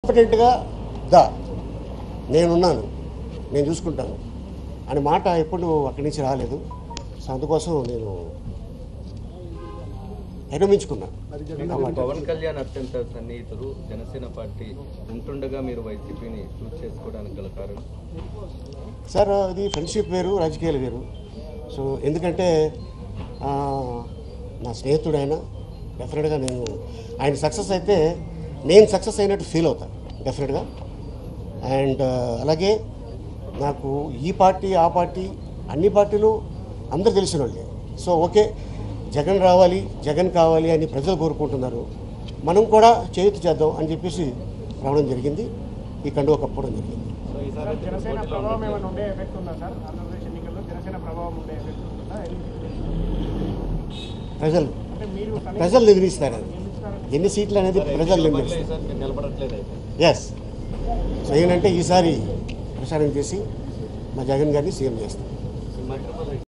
కాంపిటెంట్గా దా నేనున్నాను నేను చూసుకుంటాను అనే మాట ఎప్పుడు అక్కడి నుంచి రాలేదు సో అందుకోసం నేను విరమించుకున్నాను ఆ మాట. పవన్ కళ్యాణ్ అత్యంత సన్నిహితులు జనసేన పార్టీ ఉంటుండగా మీరు వైసీపీని చూస్ చేసుకోవడానికి గల కారణం సార్ అది ఫ్రెండ్షిప్ వేరు రాజకీయాలు వేరు సో ఎందుకంటే ఆ, నా స్నేహితుడు ఆయన డెఫినెట్గా నేను ఆయన సక్సెస్ అయితే నేను సక్సెస్ అయినట్టు ఫీల్ అవుతాను డెఫినెట్గా అండ్ అలాగే నాకు ఈ పార్టీ ఆ పార్టీ అన్ని పార్టీలు అందరు తెలిసిన వాళ్ళే సో ఓకే జగన్ రావాలి జగన్ కావాలి అని ప్రజలు కోరుకుంటున్నారు మనం కూడా చేయుతి చేద్దాం అని చెప్పేసి రావడం జరిగింది ఈ కండువ కప్పడం జరిగింది సార్, జనసేన ప్రభావం ఏమైనా ఉండే ఎఫెక్ట్ ఉందా సార్ ఆంధ్రప్రదేశ్ ఎన్నికల్లో జనసేన ప్రభావం ఉండే ఎఫెక్ట్ ఉంటుందా ప్రజలు అంటే మీరు తన- ప్రజలు నిర్ణయిస్తారు అది ఎన్ని సీట్లు అనేది ప్రజలు నిర్ణయిస్తారు సార్ మీరు నిలబడట్లేదు అయితే ఎస్ సో ఏంటంటే ఈసారి ప్రచారం చేసి మా జగన్ గారిని సీఎం చేస్తాం